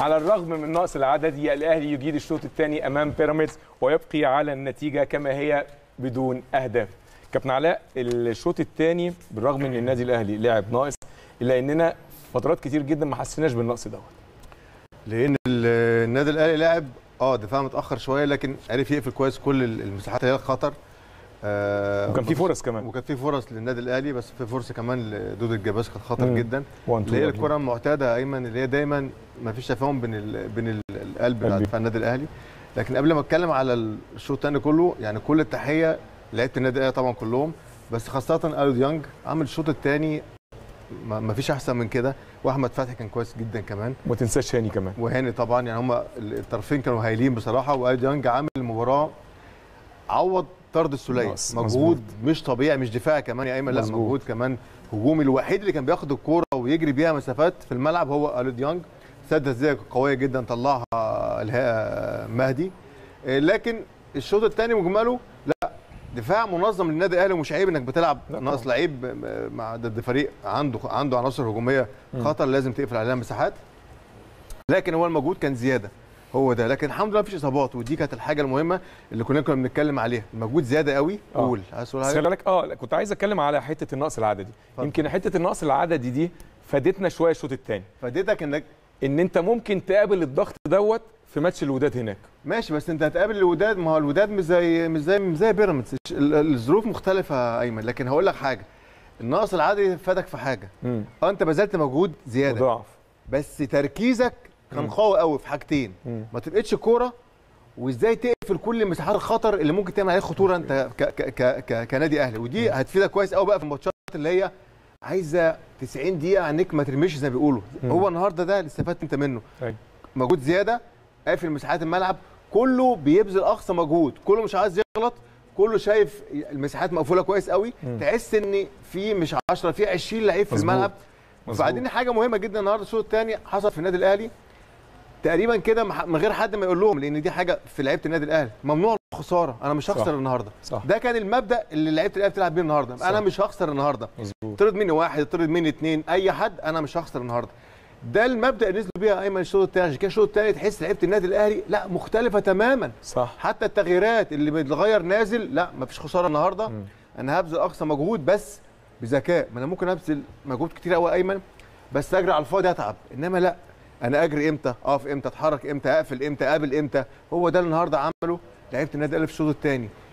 على الرغم من نقص العددي الاهلي يجيد الشوط الثاني امام بيراميدز ويبقي على النتيجه كما هي بدون اهداف كابتن علاء الشوط الثاني بالرغم ان النادي الاهلي لعب ناقص الا اننا فترات كتير جدا ما حسيناش بالنقص دوت لان ال- النادي الاهلي لعب اه دفاع متاخر شويه لكن عرف يقفل كويس كل ال- المساحات اللي هي الخطر آه وكان في فرص كمان وكان في فرص للنادي الاهلي بس في فرصه كمان لدود الجباس كانت خطر مم. جدا وان تو اللي هي قبل. الكره المعتاده ايمن اللي هي دايما ما فيش تفاهم بين ال بين ال- القلب بتاع قلبي. دفاع النادي الاهلي لكن قبل ما اتكلم على الشوط الثاني كله يعني كل التحيه لعيبه النادي الاهلي طبعا كلهم بس خاصه الو ديانج عمل الشوط الثاني ما ما فيش احسن من كده واحمد فتحي كان كويس جدا كمان وما تنساش هاني كمان وهاني طبعا يعني هم الطرفين كانوا هايلين بصراحه والو ديانج عامل المباراه عوض طرد السوليه بس، مجهود مظبوط. مش طبيعي مش دفاعي كمان يا ايمن لا مظبوط. مجهود كمان هجومي الوحيد اللي كان بياخد الكوره ويجري بيها مسافات في الملعب هو الو ديانج سد ازاي قويه جدا طلعها الها مهدي إيه، لكن الشوط الثاني مجمله لا دفاع منظم للنادي الاهلي ومش عيب انك بتلعب لا ناقص طبعاً. لعيب مع ضد فريق عنده عنده عناصر هجوميه خطر لازم تقفل عليها مساحات لكن هو المجهود كان زياده هو ده لكن الحمد لله مفيش اصابات ودي كانت الحاجه المهمه اللي كلنا كنا بنتكلم عليها المجهود زياده قوي آه. قول عايز تقول بس حاجه خلي بالك اه لا، كنت عايز اتكلم على حته النقص العددي اتفضل. يمكن حته النقص العددي دي فادتنا شويه الشوط الثاني فادتك انك ان انت ممكن تقابل الضغط دوت في ماتش الوداد هناك ماشي بس انت هتقابل الوداد ما هو الوداد مش زي مش زي مش زي بيراميدز ال- ال- الظروف مختلفه يا ايمن لكن هقول لك حاجه النقص العادي فادك في حاجه امم اه انت بذلت مجهود زياده ضعف بس تركيزك كان مم. قوي قوي في حاجتين مم. ما تبقتش كوره وازاي تقفل كل مساحات الخطر اللي ممكن تعمل عليه خطوره انت ك ك ك ك كنادي اهلي ودي هتفيدك كويس قوي بقى في الماتشات اللي هي عايزه 90 دقيقه عنك ما ترميش زي ما بيقولوا مم. هو النهارده ده اللي استفدت انت منه أيوة. مجهود زياده قافل مساحات الملعب كله بيبذل اقصى مجهود كله مش عايز يغلط كله شايف المساحات مقفوله كويس قوي مم. تحس ان في مش 10 في 20 لعيب في مظبوط. الملعب مظبوط. وبعدين حاجه مهمه جدا النهارده الشوط الثاني حصل في النادي الاهلي تقريبا كده مح- من غير حد ما يقول لهم لان دي حاجه في لعيبه النادي الاهلي ممنوع الخساره انا مش صح. هخسر النهارده صح ده كان المبدا اللي لعيبه الاهلي بتلعب بيه النهارده صح. انا مش هخسر النهارده مظبوط طرد مني واحد طرد مني اثنين اي حد انا مش هخسر النهارده ده المبدا اللي نزلوا بيها ايمن الشوط الثاني عشان كده الشوط الثاني تحس لعيبه النادي الاهلي لا مختلفه تماما صح حتى التغييرات اللي بيتغير نازل لا مفيش خساره النهارده مم. انا هبذل اقصى مجهود بس بذكاء ما انا ممكن ابذل مجهود كتير قوي ايمن بس اجري على الفاضي اتعب انما لا انا اجري امتى اقف امتى اتحرك امتى اقفل امتى اقابل امتى هو ده اللي النهارده عمله لعيبه النادي الاهلي في الشوط الثاني